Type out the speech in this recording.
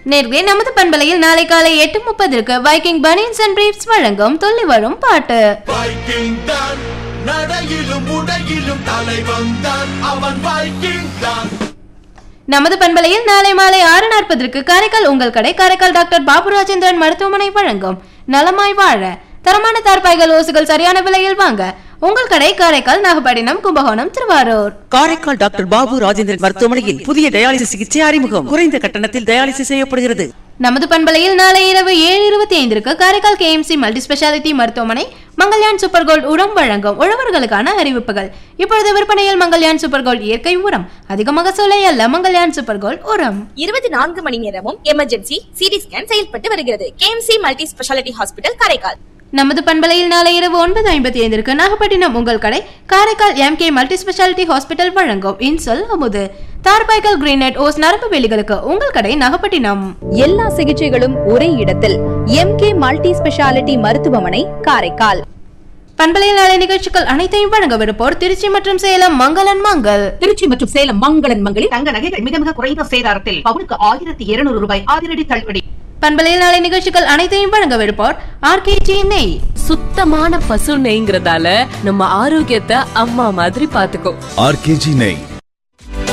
நேர்வே நமது பண்பலையில் நாளை காலை எட்டு முப்பதற்கு வைக்கிங் பனியன்ஸ் அண்ட் பிரீப்ஸ் வழங்கும் துள்ளி வரும் பாட்டு வைக்கிங் தான் நடையிலும் உடையிலும் தலைவன் தான் அவன் வைக்கிங் தான் நமது பண்பலையில் நாளை மாலை ஆறு நாற்பதற்கு காரைக்கால் உங்கள் கடை காரைக்கால் டாக்டர் பாபு ராஜேந்திரன் மருத்துவமனை வழங்கும் நலமாய் வாழ தரமான தார்பாய்கள் ஓசுகள் சரியான விலையில் வாங்க உங்கள் கடை காரைக்கால் நாகப்பட்டினம் கும்பகோணம் திருவாரூர் காரைக்கால் டாக்டர் பாபு ராஜேந்திரன் மருத்துவமனையில் புதிய டயாலிசிஸ் சிகிச்சை அறிமுகம் குறைந்த கட்டணத்தில் டயாலிசிஸ் செய்யப்படுகிறது நமது பண்பலையில் நாளை இரவு ஏழு இருபத்தி ஐந்திற்கு காரைக்கால் கேஎம்சி மல்டி ஸ்பெஷாலிட்டி மருத்துவமனை மங்கள்யான் சூப்பர் கோல்ட் உரம் வழங்கும் உழவர்களுக்கான அறிவிப்புகள் இப்பொழுது விற்பனையில் மங்கள்யான் சூப்பர் கோல்ட் இயற்கை உரம் அதிக மகசூலை அல்ல மங்கள்யான் சூப்பர் கோல்ட் உரம் இருபத்தி நான்கு மணி நேரமும் எமர்ஜென்சி சிடி ஸ்கேன் செயல்பட்டு வருகிறது KMC multi speciality hospital Karaikal நமது பண்பலையில் நாளை இரவு ஒன்பது ஐம்பத்தி ஐந்திற்கு நாகப்பட்டினம் உங்கள் கடை Karaikal MK multi speciality hospital வழங்கும் இன்சொல் அமுது தார்பாய்கல் கிரீனட் ஓஸ் நரம்பு வேலிகளுக்கு உங்கள் கடை நாகப்பட்டினம் எல்லா சிகிச்சைகளும் ஒரே இடத்தில் எம்கே மல்டி ஸ்பெஷாலிட்டி மருத்துவமனை காரைக்கால் பண்பலையில் நாளை நிகழ்ச்சிகள் அனைத்தையும் வழங்கவிருப்போர் திருச்சி மற்றும் சேலம் மங்களன் மங்கள் திருச்சி மற்றும் சேலம் மங்களன் மங்களில் தங்க நகைகள் மிக மிக குறைந்த சேதாரத்தில் பவுனுக்கு ஆயிரத்தி இருநூறு ரூபாய் அதிரடி தள்ளுபடி பண்பலையில் நாளை நிகழ்ச்சிகள் அனைத்தையும் வழங்கவிருப்போர் ஆர்கேஜி நெய் சுத்தமான பசு நெய்ங்கிறதால நம்ம ஆரோக்கியத்தை அம்மா மாதிரி பாத்துக்கோ ஆர்கேஜி நெய்